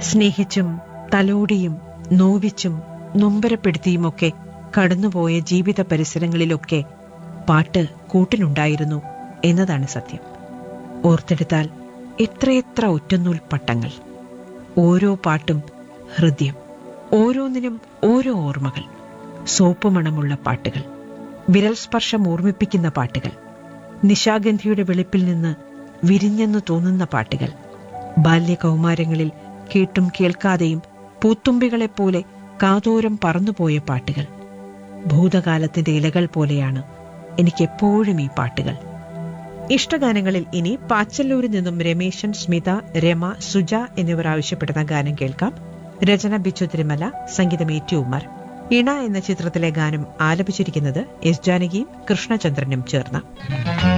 സ്നേഹിച്ചും തലോടിയും നോവിച്ചും നൊമ്പരപ്പെടുത്തിയുമൊക്കെ കടന്നുപോയ ജീവിത പരിസരങ്ങളിലൊക്കെ പാട്ട് കൂട്ടിനുണ്ടായിരുന്നു എന്നതാണ് സത്യം ഓർത്തെടുത്താൽ എത്രയെത്ര ഒറ്റനൂൽ പട്ടങ്ങൾ ഓരോ പാട്ടും ഹൃദയം ഓരോന്നിനും ഓരോ ഓർമ്മകൾ സോപ്പ് മണമുള്ള പാട്ടുകൾ വിരൽ സ്പർശം ഓർമ്മിപ്പിക്കുന്ന പാട്ടുകൾ നിശാഗന്ധിയുടെ വെളുപ്പിൽ നിന്ന് വിരിഞ്ഞെന്നു തോന്നുന്ന പാട്ടുകൾ ബാല്യകൗമാരങ്ങളിൽ കേട്ടും കേൾക്കാതെയും പൂത്തുമ്പികളെപ്പോലെ കാതോരം പറന്നുപോയ പാട്ടുകൾ ഭൂതകാലത്തിന്റെ ഇലകൾ പോലെയാണ് എനിക്കെപ്പോഴും ഈ പാട്ടുകൾ ഇഷ്ടഗാനങ്ങളിൽ ഇനി പാച്ചല്ലൂരിൽ നിന്നും രമേശൻ സ്മിത രമ സുജ എന്നിവർ ആവശ്യപ്പെടുന്ന ഗാനം കേൾക്കാം രചന ബിച്ചു തിരുമല സംഗീതം ഏറ്റി ഉമ്മർ ഇണ എന്ന ചിത്രത്തിലെ ഗാനം ആലപിച്ചിരിക്കുന്നത് എസ് ജാനകിയും കൃഷ്ണചന്ദ്രനും ചേർന്ന്